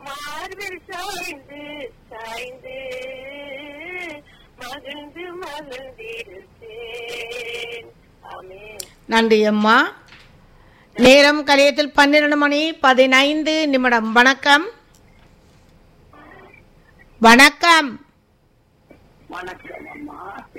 மார்பில் சாய்ந்து சாய்ந்து மகிழ்ந்து மகிழ்ந்திருப்பேன் ஆமென் நன்றி அம்மா நேரம் கலையத்தில் பன்னிரண்டு மணி பதினைந்து நிமிடம் வணக்கம் வணக்கம் வணக்கம் அம்மா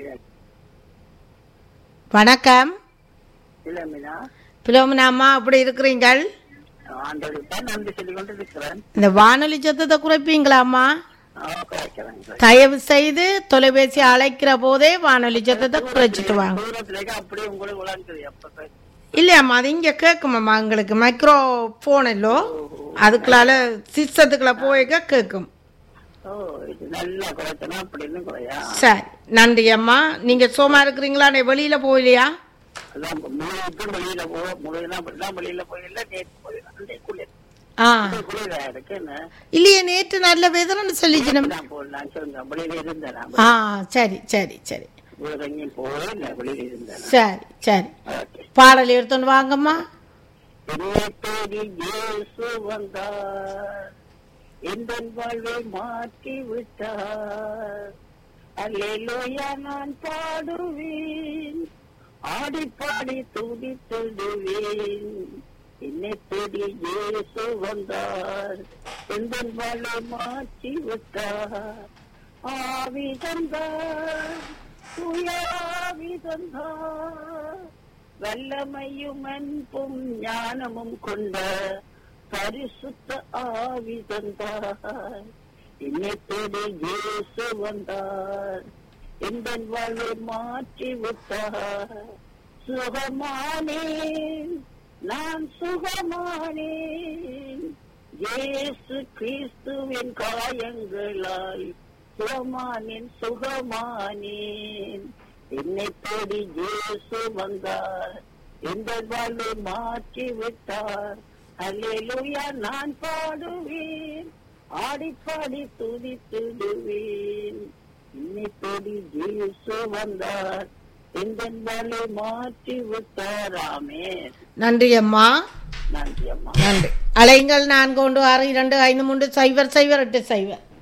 வணக்கம் இளமினா பிலோமினா அம்மா அப்படி இருக்கிறீங்கள் ஆண்டவருக்கு தான் நன்றி சொல்லிக் கொண்டு இருக்கிறேன் இந்த வானொலி சத்தத்தை குறைப்பீங்களா அம்மா குறைக்கிறேன் தயவு செய்து தொலைபேசி அழைக்கிற போதே வானொலி சத்தத்தை குறைச்சிட்டு வாங்க தூரத்துலேயே அப்படியே உங்களுக்கு விளாண்டுது எப்ப இல்லையாம்மா அது இங்கே கேட்குமாம்மா எங்களுக்கு மைக்ரோ ஃபோன் இல்லோ அதுக்குள்ளால சிஸ்டத்துக்குள்ள போய்க்க கேட்கும் ஓ இது நல்லா குறைச்சனா அப்படின்னு குறையா சரி நன்றி அம்மா நீங்க சோமா இருக்கிறீங்களா நீ வெளியில போகலையா அதான் முழுவதும் வெளியில போ முழுவதும் அப்படிதான் வெளியில போயில நேற்று போயிடலாம் குளிர் ஆ குளிரா இருக்கு என்ன இல்லையே நேற்று நல்ல வெதர்னு சொல்லிச்சு நம்ம நான் போடலாம் சொல்லுங்க வெளியில இருந்தேன் நான் ஆ சரி சரி சரி உங்களுக்கு எங்கேயும் போகவே இல்லை வெளியில இருந்தேன் சரி சரி ஓகே பாடல் எடுத்துன்னு வாங்கம்மா என்னை தேடி இயேசு வந்தார் எந்த வாழ்வை மாற்றி விட்டார் அல்லேலூயா நான் பாடுவேன் ஆடி பாடி துடி துடுவேன் என்னை தேடி இயேசு வந்தார் எந்த வாழ்வை மாற்றி விட்டார் ஆவி தந்தார் தூயாவி தந்தார் வல்லமையும் அன்பும் ஞானமும் கொண்ட பரிசுத்த ஆவி தந்தார் இன்னத்தோடு இயேசு வந்தார் எந்த வாழ்வை மாற்றி விட்டார் சுகமானேன் நான் சுகமானேன் இயேசு கிறிஸ்துவின் காயங்களாய் சுகமானேன் சுகமானேன் என்னை தேடி இயேசு வந்தார் எந்த வாழ்வை மாற்றி விட்டார் அல்லேலூயா நான் பாடுவேன் ஆடி பாடி துதித்துடுவேன் என்னை தேடி இயேசு வந்தார் எந்த வாழ்வை மாற்றி விட்டார் ஆமென் நன்றி அம்மா நன்றி அம்மா நன்றி அலைங்கள் நான்கு ஒன்று ஆறு இரண்டு ஐந்து மூன்று சைபர் சைபர் எட்டு சைபர்